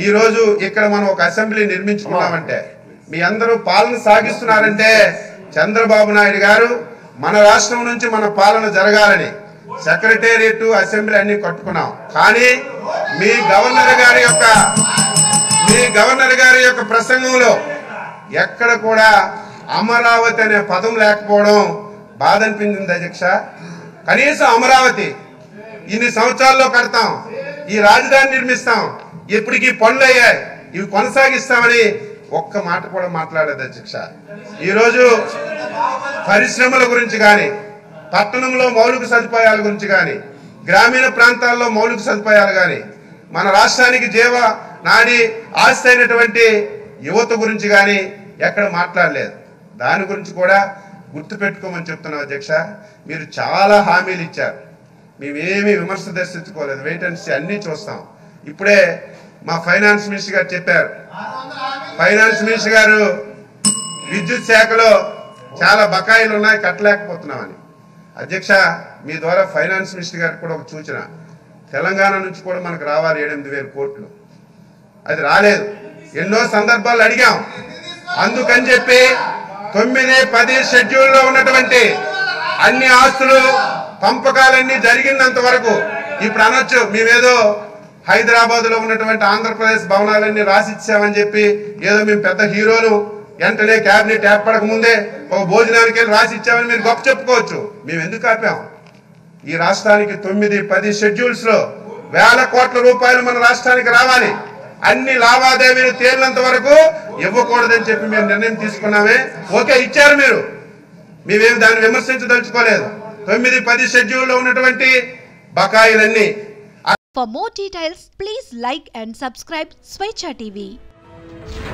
ఈ రోజు ఇక్కడ మనం ఒక అసెంబ్లీ నిర్మించుకున్నామంటే మీ అందరూ పాలన సాగిస్తున్నారంటే చంద్రబాబు నాయుడు గారు మన రాష్ట్రం నుంచి మన పాలన జరగాలని సెక్రటేరియట్ అసెంబ్లీ అన్ని కట్టుకున్నాం కానీ మీ గవర్నర్ గారి యొక్క మీ గవర్నర్ గారి యొక్క ప్రసంగంలో ఎక్కడ కూడా అమరావతి అనే పదం లేకపోవడం బాధ అనిపించింది అధ్యక్ష కనీసం అమరావతి ఇన్ని సంవత్సరాల్లో కడతాం ఈ రాజధాని నిర్మిస్తాం ఇప్పటికి పనులు అయ్యాయి ఇవి కొనసాగిస్తామని ఒక్క మాట కూడా మాట్లాడేది అధ్యక్ష ఈరోజు పరిశ్రమల గురించి కానీ పట్టణంలో మౌలిక సదుపాయాల గురించి కానీ గ్రామీణ ప్రాంతాల్లో మౌలిక సదుపాయాలు కానీ మన రాష్ట్రానికి జీవ నాడి ఆస్తి అయినటువంటి యువత గురించి కానీ ఎక్కడ మాట్లాడలేదు దాని గురించి కూడా గుర్తు పెట్టుకోమని చెప్తున్నాం అధ్యక్ష మీరు చాలా హామీలు ఇచ్చారు మేమేమి విమర్శ దర్శించుకోలేదు వెయిట్ అండ్ సీ అన్నీ చూస్తాం ఇప్పుడే మా ఫైనాన్స్ మినిస్టర్ గారు చెప్పారు ఫైనాన్స్ మినిస్టర్ గారు విద్యుత్ శాఖలో చాలా బకాయిలు ఉన్నాయి కట్టలేకపోతున్నామని అధ్యక్ష మీ ద్వారా ఫైనాన్స్ మినిస్టర్ గారికి కూడా ఒక సూచన తెలంగాణ నుంచి కూడా మనకు రావాలి ఏడెనిమిది వేల కోట్లు అది రాలేదు ఎన్నో సందర్భాలు అడిగాం అందుకని చెప్పి తొమ్మిది పది షెడ్యూల్లో ఉన్నటువంటి అన్ని ఆస్తులు పంపకాలన్నీ జరిగినంత వరకు ఇప్పుడు అనొచ్చు మేమేదో హైదరాబాద్ లో ఉన్నటువంటి ఆంధ్రప్రదేశ్ భవనాలన్నీ రాసిచ్చామని చెప్పి ఏదో మేము పెద్ద హీరోలు వెంటనే క్యాబినెట్ ఏర్పడక ముందే ఒక భోజనానికి వెళ్ళి రాసి ఇచ్చామని మీరు గొప్ప చెప్పుకోవచ్చు మేము ఎందుకు ఆపాం ఈ రాష్ట్రానికి తొమ్మిది పది షెడ్యూల్స్ లో వేల కోట్ల రూపాయలు మన రాష్ట్రానికి రావాలి అన్ని లావాదేవీలు తేలినంత వరకు ఇవ్వకూడదని చెప్పి మేము నిర్ణయం తీసుకున్నామే ఓకే ఇచ్చారు మీరు మేమేమి దాన్ని విమర్శించదలుచుకోలేదు తొమ్మిది పది షెడ్యూల్లో ఉన్నటువంటి బకాయిలన్నీ For more details, please like and subscribe Swechha TV.